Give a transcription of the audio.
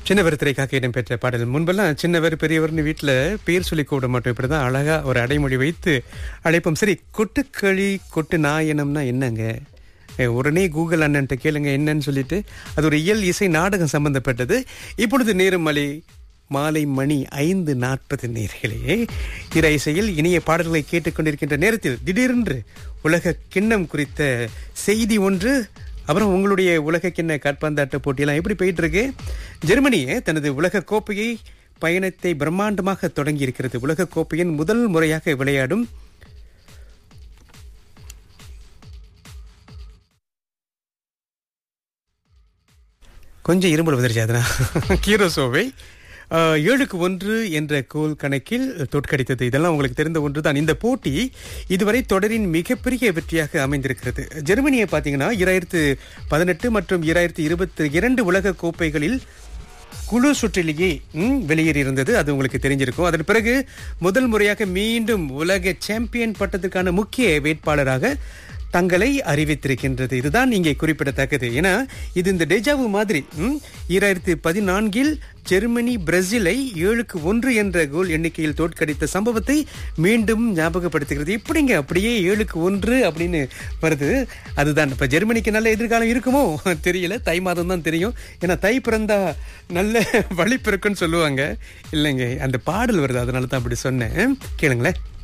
சின்னவர் திரைக்காக இடம்பெற்ற பாடல் முன்பெல்லாம் சின்னவர் பெரியவர்னு வீட்டில் பேர் சொல்லி கூப்பிட மாட்டோம் இப்படிதான் அழகா ஒரு அடைமொழி வைத்து அழைப்போம் சரி கொட்டுக்களி கொட்டு நாயனம்னா என்னங்க ஏ, உடனே கூகுள் அண்ணன்ட்ட கேளுங்க என்னன்னு சொல்லிட்டு அது ஒரு இயல் இசை நாடகம் சம்பந்தப்பட்டது இப்பொழுது நேரம் மலை மாலை மணி ஐந்து நாற்பது நேர்களே திரை இசையில் இனிய பாடல்களை கேட்டுக்கொண்டிருக்கின்ற நேரத்தில் திடீரென்று உலக கிண்ணம் குறித்த செய்தி ஒன்று அப்புறம் உங்களுடைய உலக கிண்ண காற்பந்தாட்ட போட்டியெல்லாம் எப்படி போயிட்டு இருக்கு ஜெர்மனி தனது உலக கோப்பையை பயணத்தை பிரம்மாண்டமாக தொடங்கி இருக்கிறது உலக கோப்பையின் முதல் முறையாக விளையாடும் கொஞ்சம் இரும்பல் உதர்ச்சாதுனா கீரோசோவை ஆஹ், ஏழுக்கு ஒன்று என்ற கோல் கணக்கில் தோற்கடித்தது இதெல்லாம் உங்களுக்கு தெரிந்த ஒன்றுதான் இந்த போட்டி இதுவரை தொடரின் மிகப்பெரிய வெற்றியாக அமைந்திருக்கிறது ஜெர்மனியை பார்த்தீங்கன்னா இராயிரத்து பதினெட்டு மற்றும் இராயிரத்து இருபத்தி இரண்டு உலக கோப்பைகளில் குழு சுற்றிலேயே ம், வெளியேறியிருந்தது அது உங்களுக்கு தெரிஞ்சிருக்கும் அதன் பிறகு முதல் முறையாக மீண்டும் உலக சாம்பியன் பட்டத்துக்கான முக்கிய வேட்பாளராக தங்களை அறிவித்திருக்கின்றது இதுதான் இங்கே குறிப்பிடத்தக்கது ஏன்னா இது இந்த டெஜாவு மாதிரி ம், ஈராயிரத்து பதினான்கில் ஜெர்மனி பிரேசிலை ஏழுக்கு ஒன்று என்ற கோல் எண்ணிக்கையில் தோற்கடித்த சம்பவத்தை மீண்டும் ஞாபகப்படுத்துகிறது இப்படிங்க அப்படியே ஏழுக்கு ஒன்று அப்படின்னு வருது அதுதான் இப்ப ஜெர்மனிக்கு நல்ல எதிர்காலம் இருக்குமோ தெரியல தை மாதம் தான் தெரியும் ஏன்னா தை பிறந்தா நல்ல வழி பிறக்குன்னு சொல்லுவாங்க இல்லைங்க அந்த பாடல் வருது அதனால தான் அப்படி சொன்னேன் கேளுங்களேன்